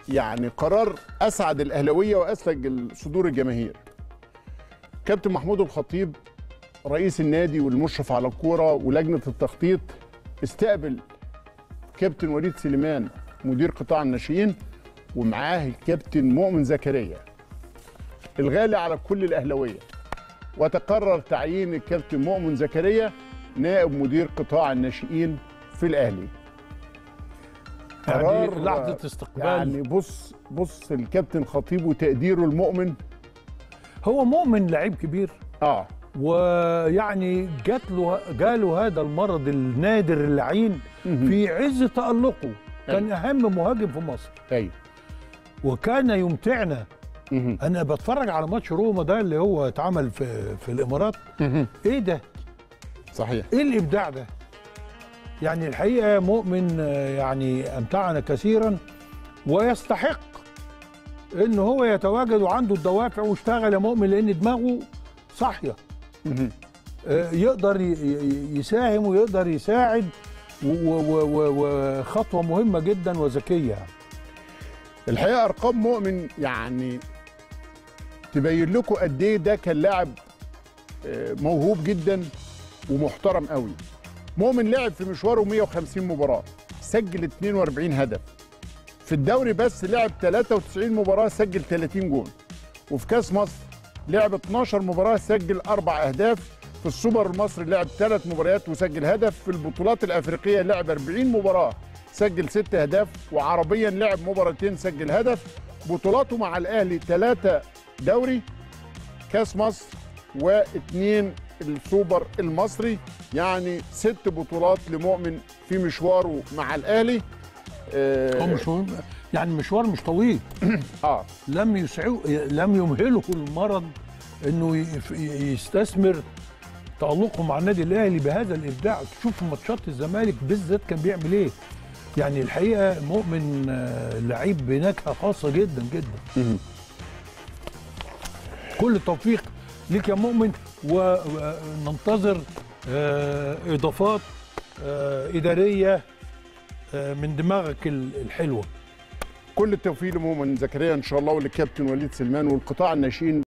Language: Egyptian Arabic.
يعني قرار اسعد الاهلاويه واسلج صدور الجماهير كابتن محمود الخطيب رئيس النادي والمشرف على الكوره ولجنه التخطيط استقبل كابتن وليد سليمان مدير قطاع الناشئين ومعاه الكابتن مؤمن زكريا الغالي على كل الاهلاويه وتقرر تعيين الكابتن مؤمن زكريا نائب مدير قطاع الناشئين في الاهلي يعني قرار لحظه استقبال يعني بص بص الكابتن خطيب وتقديره المؤمن هو مؤمن لعيب كبير اه ويعني جات له جاله هذا المرض النادر اللعين في عز تألقه كان اهم مهاجم في مصر ايوه وكان يمتعنا مهم. انا بتفرج على ماتش روما ده اللي هو اتعمل في في الامارات ايه ده صحيح ايه الابداع ده يعني الحقيقه مؤمن آه، يعني امتعنا كثيرا ويستحق ان هو يتواجد وعنده الدوافع واشتغل يا مؤمن لان دماغه صاحيه مهم. آه، يقدر ي- ي- يساهم ويقدر يساعد و- و- و- وخطوه مهمه جدا وذكيه يعني. الحقيقه ارقام مؤمن يعني تبين لكم قد ايه ده كان لاعب آه، موهوب جدا ومحترم قوي مؤمن لعب في مشواره 150 مباراه سجل 42 هدف في الدوري بس لعب 93 مباراه سجل 30 جول وفي كاس مصر لعب 12 مباراه سجل اربع اهداف في السوبر المصري لعب ثلاث مباريات وسجل هدف في البطولات الافريقيه لعب 40 مباراه سجل ست اهداف وعربيا لعب مباراتين سجل هدف بطولاته مع الاهلي ثلاثه دوري كاس مصر واثنين السوبر المصري يعني ست بطولات لمؤمن في مشواره مع الاهلي هو اه, مشوار يعني مشوار مش طويل آه. لم يسعو لم يمهله المرض انه يف- يستثمر تألقه مع النادي الاهلي بهذا الابداع تشوف ماتشات الزمالك بالذات كان بيعمل ايه يعني الحقيقه مؤمن آه، لعيب بنكهه خاصه جدا جدا كل التوفيق ليك يا مؤمن وننتظر آه، اضافات آه، اداريه آه، من دماغك ال- الحلوه كل التوفيق لمؤمن زكريا ان شاء الله وللكابتن وليد سلمان والقطاع الناشئين